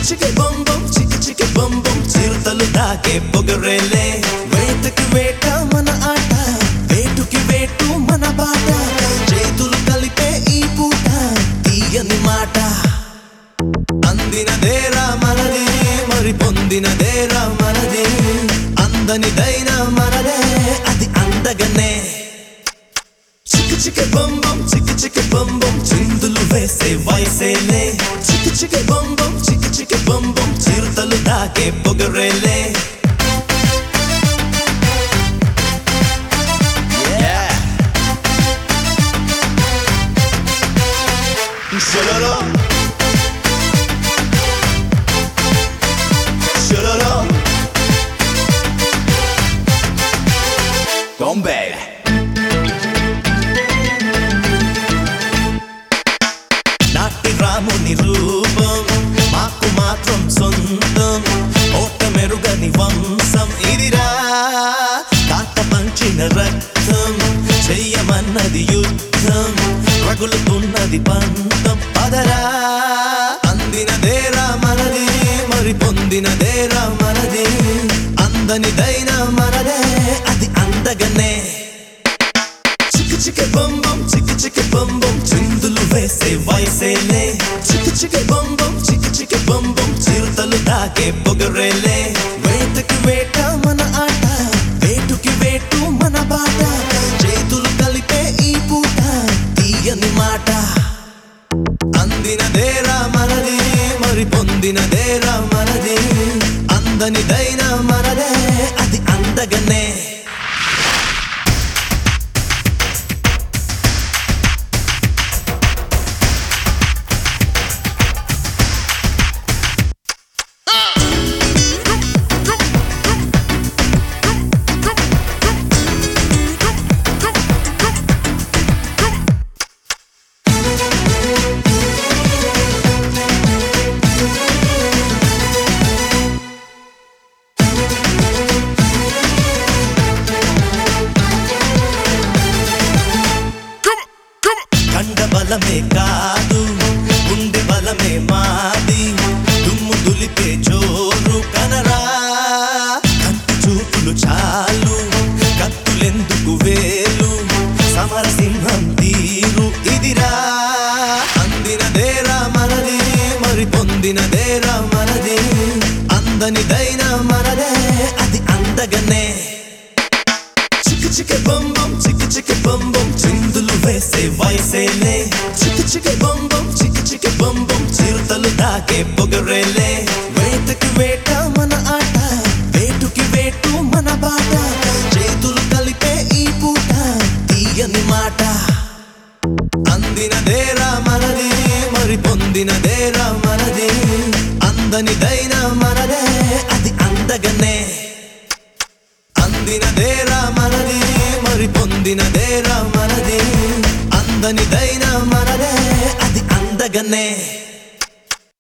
చికి బొం బొం చికి చికి బొం బొం చిరుతలు దాకే పొగరేలే వేటకి వేట మన ఆట వేటుకి వేటు మన బాట చేతులు కలిపే ఈ పూట తీయని మాట అందినదేరా మనది మరి పొందినదేరా మనది అందనిదైనా మనదే అది అందగనే చిక్కి చిక్కి బొంబం చిక్కి చిక్కి బొంబం చిందులు వేసే వయసేలే చిక్కి చిక్కి బొంబం చిక్కి చిక్కి బొంబం చిరుతలు దాకే పొగరేలే Shalala. Shalala. Bombay. నాటి రాముని రూపం మాకు మాత్రం సొంతం ఓట మెరుగని వంశం ఇదిరా కాట పంచిన రక్తం చెయ్యమన్నది యుద్ధం రగులుతున్నది పంతం పదరా అందినదేరా మనది మరి పొందినదేరా మనది అందనిదైనా మనదే అది అందగనే చిక్కి చిక్కి బొంబం చిక్కి చిక్కి బొంబం చిందులు వేసే వయసేలే చిక్కి చిక్కి బొంబం చిక్కి చిక్కి బొంబం చిరుతలు దాకే పొగరేలే వేటకి వేట మన ఆట వేటుకి వేటు మన బాట చేతులు కలిపే ఈ పూట తీయని మాట అందినదేరా మనది మరి పొందినదేరా మనది అందనిదైనా మనదే అది అందగనే కండ బలమే కాదు గుండె బలమే మాది దుమ్ము దులిపే జోరు కనరా కంటి చూపులు చాలు కత్తులెందుకు వేలు సమరసింహం తీరు ఇదిరా అందినదేరా మనది మరి పొందినదేరా మనది అందనిదైనా మనదే అది అందగనే చిక్కి చిక్కి బొంబం చిక్కి చిక్కి బొంబం చిందులు వేసే వయసేలే చిక్కి చిక్కి బొంబం చిక్కి చిక్కి బొంబం చిరుతలు దాకే పొగరేలే వేటకి వేట మన ఆట వేటుకి వేటు మన బాట చేతులు కలిపే ఈ పూట తీయని మాట అందినదేరా మనది మరి పొందినదే. అందనిదైనా మనదే అది అందగనే అందినదేరా మనది మరి పొందినదేరా మనది అందనిదైనా మనదే అది అందగనే